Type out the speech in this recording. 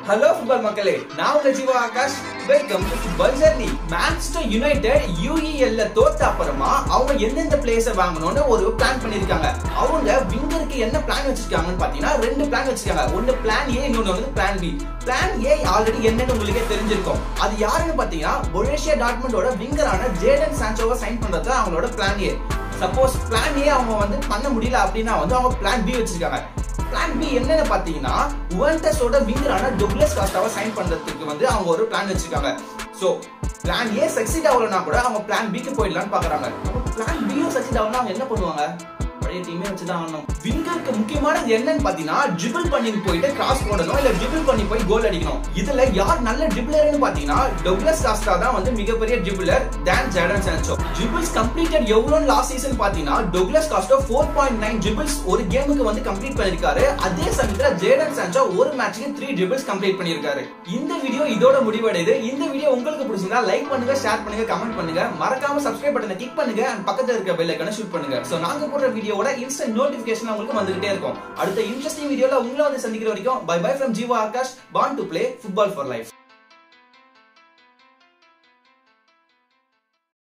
hello football மக்களே நான் உங்க Jeeva Akash welcome to football journey Manchester United UEL ல தோத்த அப்புறமா அவங்க எந்தெந்த பிளேயர்ஸ் வாங்கணும்னு ஒரு பிளான் பண்ணிருக்காங்க அவங்க விங்கருக்கு என்ன பிளான் வச்சிருக்காங்கன்னு பாத்தீங்கன்னா ரெண்டு பிளான் வச்சிருக்காங்க ஒன்னு பிளான் ஏ இன்னொன்னு வந்து plan B plan A already என்னன்னு உங்களுக்கே தெரிஞ்சிருக்கும் அது யாருன்னு பாத்தீங்கன்னா பொரேஷியா டாட்மண்டோட விங்கரான ஜேடன் சான்சோவை சைன் பண்றது தான் அவங்களோட plan A suppose plan A அவங்க வந்து பண்ண முடியல அப்படின்னா வந்து அவங்க பிளான் பி வச்சிருக்காங்க பிளான் பி என்னன்னு பாத்தீங்கன்னா யுவென்டஸோட விங்கரான டொக்லஸ் காஸ்டாவை சைன் பண்றதுக்கு வந்து அவங்க ஒரு பிளான் வச்சிருக்காங்க சோ பிளான் ஏ சக்சீட் ஆகலனா கூட அவங்க பிளான் பிக்கு போயிடலாம்னு பாக்குறாங்க பிளான் பியும் சக்சீட் ஆகலாம் அவங்க என்ன பண்ணுவாங்க பழைய டீமே வச்சுதான் ஆகணும் விங்கருக்கு முக்கியமானது என்னன்னு பாத்தீங்கன்னா ட்ரிபிள் பண்ணி போயிட்டு கிராஸ் போடணும் இல்ல ட்ரிபிள் பண்ணி போய் கோல் அடிக்கணும் இதுல யார் நல்ல ட்ரிபிளர்னு பாத்தீங்கன்னா டொக்லஸ் காஸ்டா தான் வந்து மிகப்பெரிய dribbler then Jadon Sancho dribbles completed எவ்வளவு லாஸ்ட் சீசன் பாத்தீங்கன்னா Douglas Costa four point nine dribbles ஒரு கேமுக்கு வந்து கம்ப்ளீட் பண்ணிருக்காரு அதே சமயத்துல ஜேடன் சான்சோ ஒரு மேட்ச்க்கு த்ரீ ட்ரிபிள்ஸ் கம்ப்ளீட் பண்ணிருக்காரு இந்த வீடியோ இதோட முடிவடையுது இந்த வீடியோ உங்களுக்கு பிடிச்சிருந்தா லைக் பண்ணுங்க ஷேர் பண்ணுங்க கமெண்ட் பண்ணுங்க மறக்காம சப்ஸ்கிரைப் பட்டனை கிளிக் பண்ணுங்க and பக்கத்துல இருக்க பெல் ஐக்கனை ஷூட் பண்ணுங்க சோ நாங்க போடுற வீடியோவோட இன்ஸ்டன்ட் நோட்டிபிகேஷன் உங்களுக்கு வந்துகிட்டே இருக்கும் அடுத்த இன்ட்ரெஸ்டிங் வீடியோல உங்களை வந்து சந்திக்கிற வரைக்கும் bye bye from Jeeva Akash born to play football for life